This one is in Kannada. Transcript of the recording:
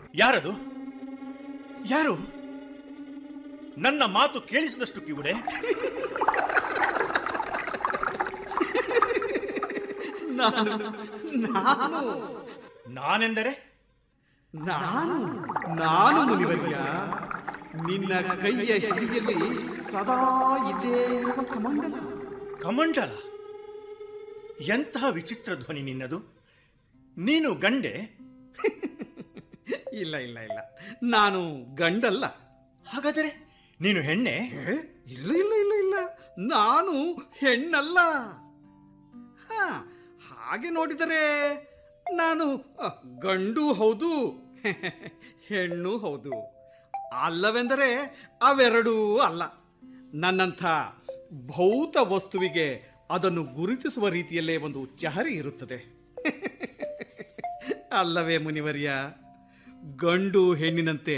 ಯಾರದು ಯಾರು ನನ್ನ ಮಾತು ಕೇಳಿಸಿದಷ್ಟು ಕಿವುಡೆ ನಾನು ನಾನು ನಾನೆಂದರೆ ನಾನು ನಾನು ಮುನಿವರ್ಯ ನಿನ್ನ ಕೈಯ ಹಿಡಿಯಲ್ಲಿ ಸದಾ ಇದ್ದೇ ಇರುವ ಕಮಂಡಲ ಕಮಂಡಲ ಎಂತಹ ವಿಚಿತ್ರ ಧ್ವನಿ ನಿನ್ನದು ನೀನು ಗಂಡೆ ಇಲ್ಲ ಇಲ್ಲ ಇಲ್ಲ ನಾನು ಗಂಡಲ್ಲ ಹಾಗಾದರೆ ನೀನು ಹೆಣ್ಣೆ ಏ? ಇಲ್ಲ ಇಲ್ಲ ಇಲ್ಲ ಇಲ್ಲ ನಾನು ಹೆಣ್ಣಲ್ಲ ಹಾ ಹಾಗೆ ನೋಡಿದರೆ ನಾನು ಅ, ಗಂಡು ಹೌದು ಹೆಣ್ಣು ಹೌದು ಅಲ್ಲವೆಂದರೆ ಅವೆರಡೂ ಅಲ್ಲ ನನ್ನಂಥ ಭೌತ ವಸ್ತುವಿಗೆ ಅದನ್ನು ಗುರುತಿಸುವ ರೀತಿಯಲ್ಲೇ ಒಂದು ಚಹರಿ ಇರುತ್ತದೆ ಅಲ್ಲವೇ ಮುನಿವರ್ಯ ಗಂಡು ಹೆಣ್ಣಿನಂತೆ